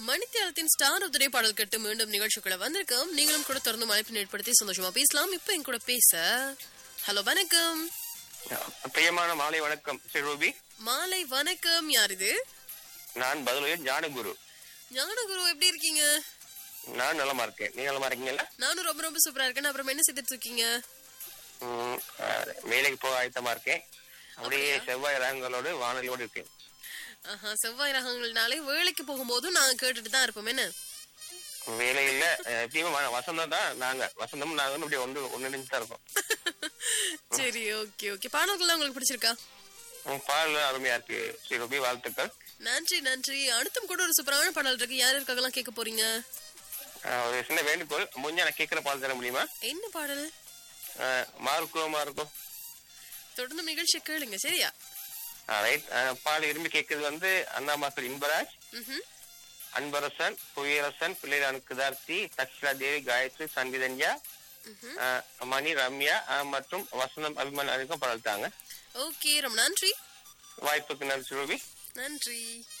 மணித்தியாலத்தின் star of the பாடல் கட்டு மீண்டும் நிகழ்ச்சிக்குள்ள வந்திருக்கோம் நீங்களும் கூட தொடர்ந்து அழைப்பு ஏற்படுத்தி சந்தோஷமா பேசலாம் இப்ப என் கூட பேச ஹலோ வணக்கம் பிரியமான மாலை வணக்கம் ஸ்ரீ ரூபி மாலை வணக்கம் யார் இது நான் பதிலுடைய ஞானகுரு ஞானகுரு எப்படி இருக்கீங்க நான் நலமா இருக்கேன் நீ நலமா இருக்கீங்களா நானும் ரொம்ப ரொம்ப சூப்பரா இருக்கேன் அப்புறம் என்ன செய்துட்டு இருக்கீங்க ம், அஹ், வேலைக்கு போக ஆயத்தமா இருக்கேன் அப்படியே செவ்வாய் ரகங்களோடு வானொலியோடு இருக்கேன் ஆஹா செவ்வாய் ரகங்கள்னாலே வேலைக்கு போகும்போதும் நாங்க கேட்டுட்டு தான் இருப்போம் என்ன வேலையில அஹ், எப்பயுமே வ- வசந்தம் தான் நாங்க வசந்தம் நாங்க இப்படி ஒன்று ஒன்றிணைஞ்சு தான் இருக்கோம் சரி ஓகே ஓகே பாடல்கள்லாம் உங்களுக்கு பிடிச்சிருக்கா உம், பாடல் அருமையா இருக்கு ஸ்ரீ ரூபி வாழ்த்துக்கள் நன்றி நன்றி அடுத்தும் கூட ஒரு சூப்பரான பாடல் இருக்கு யார் இருக்காங்கலாம் கேட்க போறீங்க அஹ், ஒரு சின்ன வேண்டுகோள் முடிஞ்சா நான் கேட்கிற பாடல் தர முடியுமா என்ன பாடல் அஹ், மார்க்கோ மார்க்கோ தொடர்ந்து நிகழ்ச்சி கேளுங்க சரியா ரைட் பாடல் விரும்பி கேட்கறது வந்து அண்ணா மாஸ்டர் இன்பராஜ் ம்ஹும். அன்பரசன் புவியரசன் பிள்ளைரான் கிதார்த்தி தக்ஷிலா தேவி காயத்ரி சங்கீதன்யா ம்ஹும். அஹ், மணி ரம்யா அஹ், மற்றும் வசந்தம் அபிமான் அதுக்கும் பாடல்தாங்க ஓகே ரொம்ப நன்றி வாய்ப்புக்கு நன்றி ரூபி நன்றி